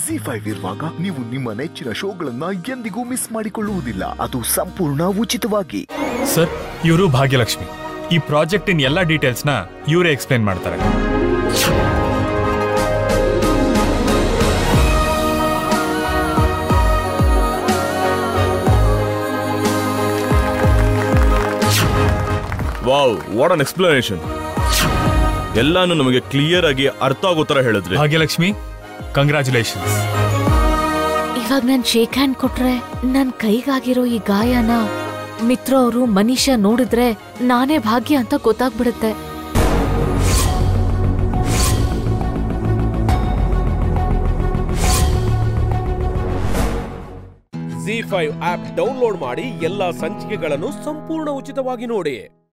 G five ಇರುವಾಗ ನೀವು ನಿಮ್ಮ ನೆಚ್ಚಿನ ಶೋಗಳನ್ನ ಎಂದಿಗೂ ಮಿಸ್ ಮಾಡಿಕೊಳ್ಳುವುದಿಲ್ಲ ಅದು ಸಂಪೂರ್ಣ ಉಚಿತವಾಗಿ ಸರ್ ಇವರು ಭಾಗ್ಯಲಕ್ಷ್ಮಿ ಈ ಪ್ರಾಜೆಕ್ಟಿನ ಎಲ್ಲ ಡೀಟೇಲ್ಸ್ನ ಇವರೇ ಎಕ್ಸ್ಪ್ಲೇನ್ ಮಾಡ್ತಾರೆ ವಾವ್ ವಾಟ್ ಅನ್ ಎಕ್ಸ್ಪ್ಲನೇಷನ್ ಎಲ್ಲಾನು ನಮಗೆ ಕ್ಲಿಯರ್ ಆಗಿ ಅರ್ಥ ಆಗೋ ತರ ಹೇಳಿದ್ರಿ ಭಾಗ್ಯಲಕ್ಷ್ಮಿ ಕಂಗ್ರ್ಯಾಚುಲೇಷನ್ಸ್ ಇವಾಗ ನಾನ್ ಶೇಕ್ ಹ್ಯಾಂಡ್ ಕೊಟ್ರೆ ನನ್ ಕೈಗಾಗಿರೋ ಈ ಗಾಯನ ಮಿತ್ರ ಅವರು ಮನೀಷಾ ನೋಡಿದ್ರೆ ನಾನೇ ಭಾಗ್ಯ ಅಂತ ಗೊತ್ತಾಗ್ಬಿಡುತ್ತೆ ಜಿ ಫೈವ್ ಆಪ್ ಡೌನ್ಲೋಡ್ ಮಾಡಿ ಎಲ್ಲಾ ಸಂಚಿಕೆಗಳನ್ನು ಸಂಪೂರ್ಣ ಉಚಿತವಾಗಿ ನೋಡಿ